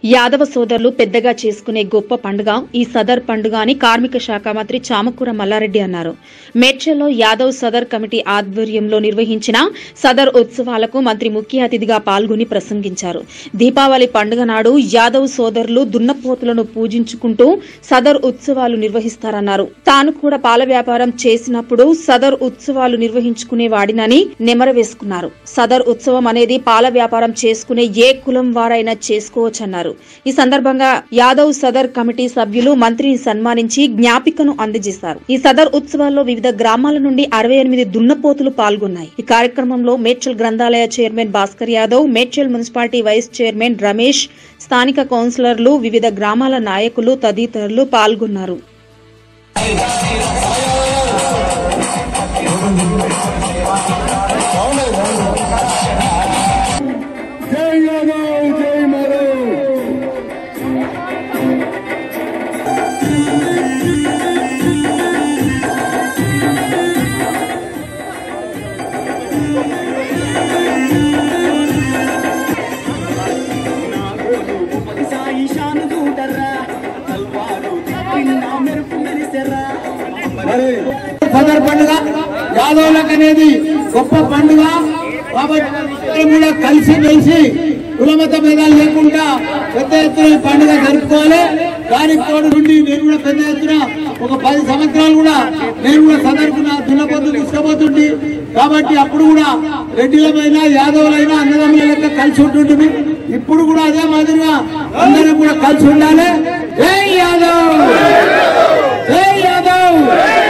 యాదవ సోదరులు పెద్దగా చేసుకునే గొప్ప పండుగ ఈ సదర్ పండుగ అని కార్మిక శాఖ మంత్రి చామకూర మల్లారెడ్డి అన్నారు మేడ్చల్లో యాదవ్ సదర్ కమిటీ ఆధ్వర్యంలో నిర్వహించిన సదర్ ఉత్సవాలకు మంత్రి ముఖ్య అతిథిగా పాల్గొని ప్రసంగించారు దీపావళి పండుగ నాడు యాదవ్ సోదరులు దున్నపోతులను పూజించుకుంటూ సదర్ ఉత్సవాలు నిర్వహిస్తారన్నారు తాను కూడా పాల వ్యాపారం చేసినప్పుడు సదర్ ఉత్సవాలు నిర్వహించుకునే వాడినని నెమరవేసుకున్నారు సదర్ ఉత్సవం అనేది పాల వ్యాపారం చేసుకునే ఏ కులం వారైనా చేసుకోవచ్చన్నారు ఈ సందర్భంగా యాదవ్ సదర్ కమిటీ సభ్యులు మంత్రిని సన్మానించి జ్ఞాపికను అందజేశారు ఈ సదర్ ఉత్సవాల్లో వివిధ గ్రామాల నుండి అరవై ఎనిమిది దున్నపోతులు పాల్గొన్నాయి ఈ కార్యక్రమంలో మేడ్చల్ గ్రంథాలయ chairman Bhaskar Yadav Medchal municipality vice chairman Ramesh స్థానిక కౌన్సిలర్లు వివిధ గ్రామాల నాయకులు తదితరులు పాల్గొన్నారు జై యాదవ్ జై మరు సాయి షాను చూడర్రా తల్వారు తిప్పిన మెరుపు మెరిసెర్రా మరి సదర్ పండుగ యాదవులకు అనేది గొప్ప పండుగ కాబట్టి అందరం కూడా కలిసి మెలిసి కులమత భేదాలు లేకుండా పెద్ద ఎత్తున ఈ పండుగ జరుపుకోవాలి దానికి తోడు నుండి నేను కూడా పెద్ద ఎత్తున ఒక పది సంవత్సరాలు కూడా నేను కూడా సదర్కున్న దున్నపోతు తీసుకుపోతుంటే కాబట్టి అప్పుడు కూడా రెడ్డిలమైనా యాదవులైనా అన్నదమ్ముల లెక్క కలిసి ఉంటుంటుంది ఇప్పుడు కూడా అదే మాదిరిగా అందరం కూడా కలిసి ఉండాలి జై యాదవ్ జై యాదవ్